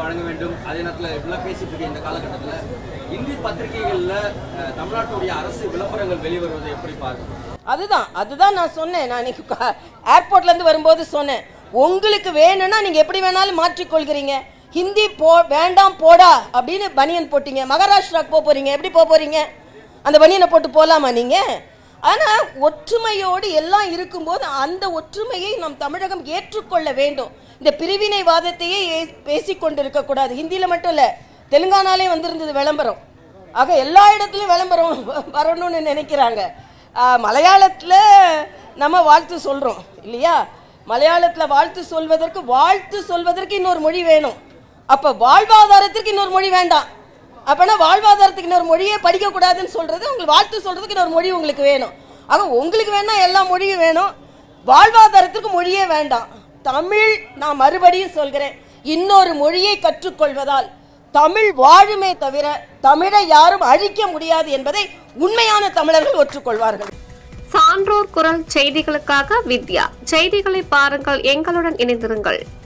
வழங்க வேண்டும் அதே நேரத்தில் இப்படிலாம் பேசிட்டு இருக்க இந்த காலகட்டத்தில் இந்தி பத்திரிகைகளில் அஹ், தமிழ்நாட்டுடைய அரசு விளம்பரங்கள் வெளிவருவதை எப்படி பார்க்கணும் அதுதான் அதுதான் நான் சொன்னேன் நான் இன்னைக்கு க- ஏர்போர்ட்ல இருந்து வரும்போது சொன்னேன் உங்களுக்கு வேணும்னா நீங்க எப்படி வேணாலும் மாற்றிக்கொள்கிறீங்க ஹிந்தி போ வேண்டாம் போடா அப்படின்னு பனியன் போட்டீங்க மகாராஷ்டிராக்கு போக போறீங்க எப்படி போக போறீங்க அந்த பனியனை போட்டு போலாமா நீங்க ஆனா ஒற்றுமையோடு எல்லாம் இருக்கும்போது அந்த ஒற்றுமையை நம் தமிழகம் ஏற்றுக்கொள்ள வேண்டும் இந்த பிரிவினைவாதத்தையே ஏ- பேசிக் கொண்டிருக்க கூடாது ஹிந்தியில மட்டும் இல்ல தெலுங்கானாலே வந்திருந்தது விளம்பரம் ஆக எல்லா இடத்துலயும் விளம்பரம் வரணும்னு நினைக்கிறாங்க ஆஹ், மலையாளத்துல நம்ம வாழ்த்து சொல்றோம் இல்லையா மலையாளத்துல வாழ்த்து சொல்வதற்கு வாழ்த்து சொல்வதற்கு இன்னொரு மொழி வேணும் அப்ப வாழ்வாதாரத்திற்கு இன்னொரு மொழி வேண்டாம் அப்பனா வாழ்வாதாரத்துக்கு இன்னொரு மொழியே படிக்க கூடாதுன்னு சொல்றது உங்களுக்கு வாழ்த்து சொல்றதுக்கு இன்னொரு மொழி உங்களுக்கு வேணும் ஆக உங்களுக்கு வேணா எல்லா மொழியும் வேணும் வாழ்வாதாரத்திற்கு மொழியே வேண்டாம் தமிழ் நான் மறுபடியும் சொல்கிறேன் இன்னொரு மொழியை கற்றுக்கொள்வதால் தமிழ் வாழுமே தவிர தமிழை யாரும் அழிக்க முடியாது என்பதை உண்மையான தமிழர்கள் ஒற்றுக்கொள்வார்கள் சான்றோர் குரல் செய்திகளுக்காக வித்யா செய்திகளை பாருங்கள் எங்களுடன் இணைந்திருங்கள்